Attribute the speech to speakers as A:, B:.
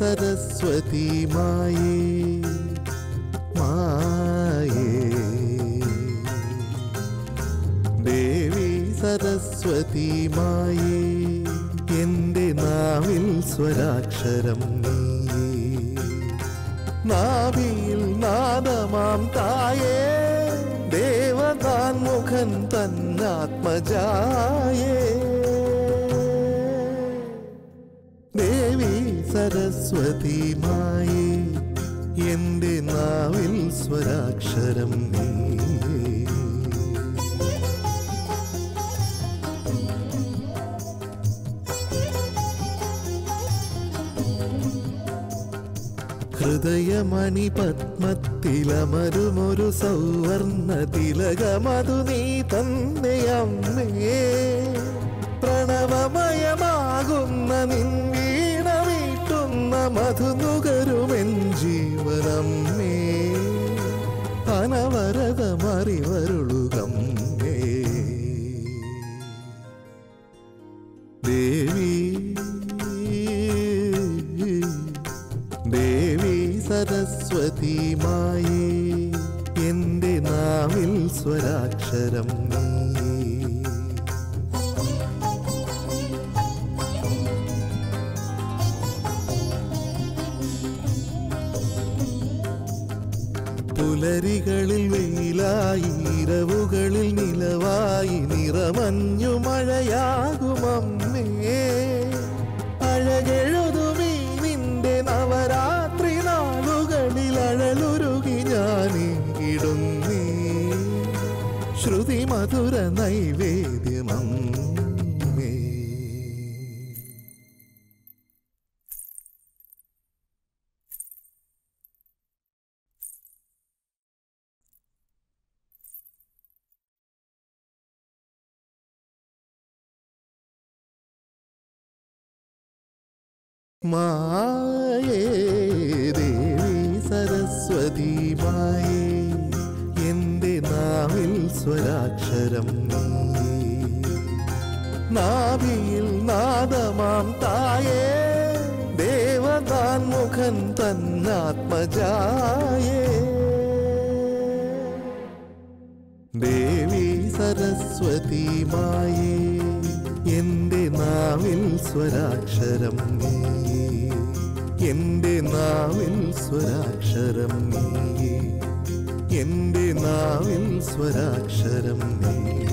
A: സരസ്വതി മായേ മായേ ദേവി സരസ്വതി മായേ എന്റെ നാവിൽ സ്വരാക്ഷരം നീയേ നാവിൽ നാദമാം തായേ ദേവതാൻ മുഖൻ തന്നാത്മജായേ ദേവി സരസ്വതി മായേ എന്റെ നാവിൽ സ്വരാക്ഷരം നീയേ ഹൃദയമണി പത്മത്തിലമരുമൊരു സൗവർണ തിലകമതു നീ തന്നെയമ്മേ പ്രണവമയമാകുന്ന നിൻ വീണ വീട്ടുന്ന മധുനുകരുമെൻ ജീവനമ്മേ അനവരതമറിവരുളുകമ്മേ ദേവി ദേവി സരസ്വതി മായേ എന്റെ നാവിൽ സ്വരാക്ഷരം നീയേ പുലരികളിൽ വെയിലായി ഇരവുകളിൽ നിലവായി നിറമഞ്ഞു മഴയാകുമമ്മേ അഴകെഴുതുമീ നിന്റെ നവരാത്രി നാളുകളിൽ അഴലുരുകി ഞാനിടുന്നേ ശ്രുതി മധുര നൈവേദ്യമമ്മേ മായേ ദേവി സരസ്വതി മായേ എന്റെ നാവിൽ സ്വരാക്ഷരം നീയേ നാവിയിൽ നാദമാം തായേ ദേവതാൻ മുഖൻ തന്നാത്മജായേ ദേവി സരസ്വതി മായേ എന്റെ നാവിൽ സ്വരാക്ഷരം നീയേ എന്റെ നാവിൽ സ്വരാക്ഷരം നീയേ എന്റെ നാവിൽ സ്വരാക്ഷരം നീയേ